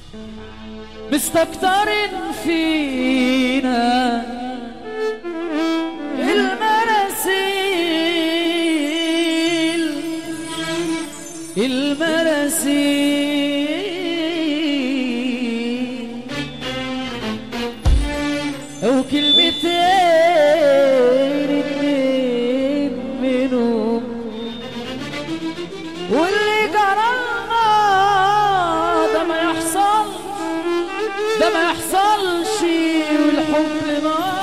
مستكترين فينا المراسيل المراسيل او كلمتين اتنين منهم واللي جرالنا ده ما يحصل ده ما يحصلش والحب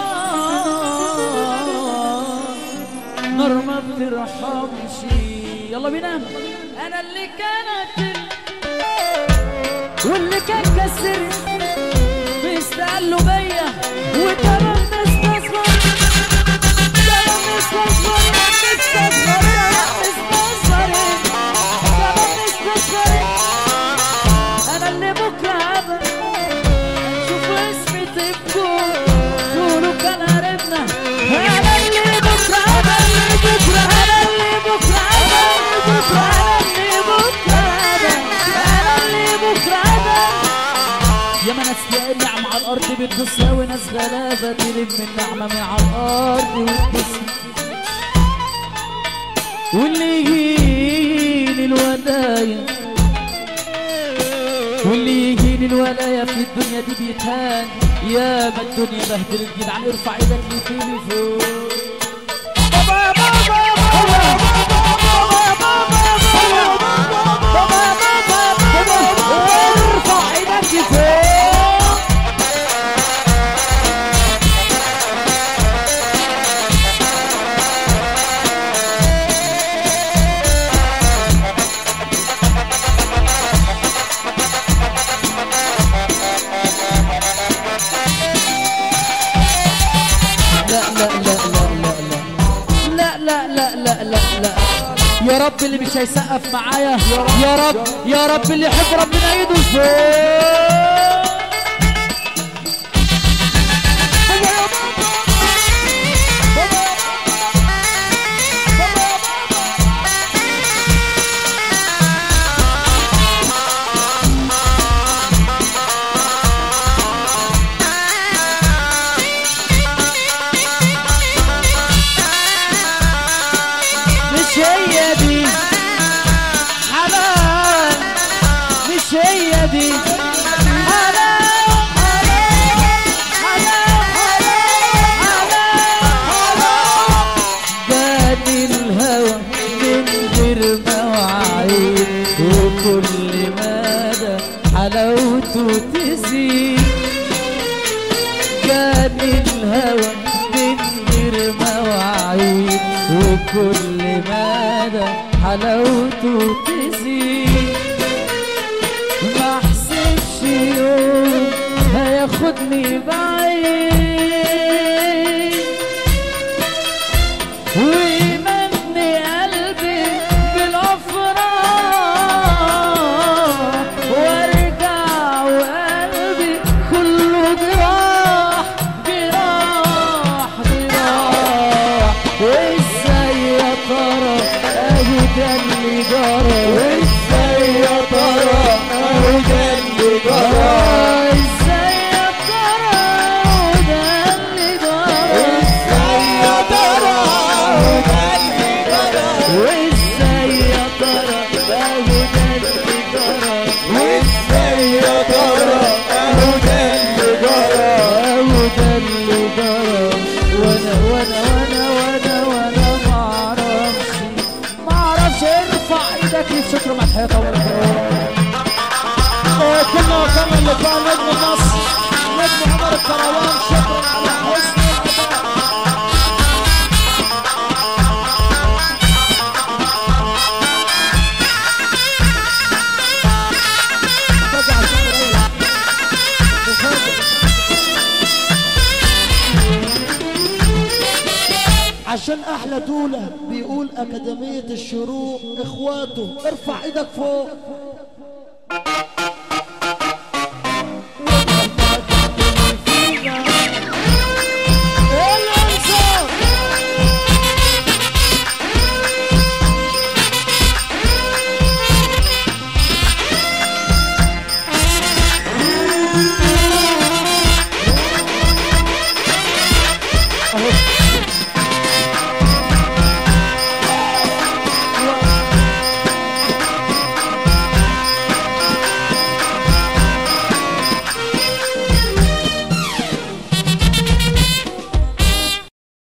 نار نار ما بترحمش يلا بينا انا اللي كانت واللي كان كسر بيستقلوا بيا وتمام مستصغر تمام مستصغر مستصغر مستصغر تمام مستصغر انا اللي بكره هبقى شوفوا اسمي تبكوا تقولوا كان قريبنا انا اللي بكره انا اللي بكره انا اللي بكره انا اللي بكره انا اللي بكره انا اللي بكره يا ما ناس تلاقي النعمة على الأرض بتساوي ناس غلابة تلم النعمة من على الأرض وتبص واللي يجيني الودايا واللي يجيني الولاية في الدنيا دي بيتهان يا ما الدنيا بهدلت جدعان ارفع ايدك لفيني فوق بابا يا بابا يا بابا يا بابا يا بابا يا بابا يا بابا يا بابا ارفع ايدك لفوق لا لا لا لا لا لا لا لا لا لا يا رب اللي مش هيسقف معايا يا رب يا رب اللي يحب ربنا ايده فوق مش هي دي حلال مش هي دي حلال حلال حلال حلال جاني الهوى من غير مواعيد وكل مدى حلاوته تزيد جاني الهوى من غير مواعيد وكل مدى حلاوته تزيد ما احسبش يوم هياخدني بعيد ويمني قلبي بالافراح وارجع وقلبي كله جراح جراح جراح وازاي يا ترى اهو ده اللي جرى وازاي يا ترى اهو ده اللي جرى ازاي يا ترى اهو ده اللي جرى ازاي يا ترى اهو ده اللي جرى وازاي يا ترى اهو ده اللي جرى وازاي يا ترى اهو ده اللي جرى اهو ده اللي جرى وانا وانا وانا وانا وانا ما اعرفش ما اعرفش ارفع ايدك للشكر مع الحياه طول كنا وكمل لقاء نجم مصر نجم عمر الكروان شكرا على حسن الاداء فجأة عشان قليل. مفاجأة. عشان احلى دولة بيقول اكاديمية الشروق اخواته ارفع ايدك فوق الانصار اهو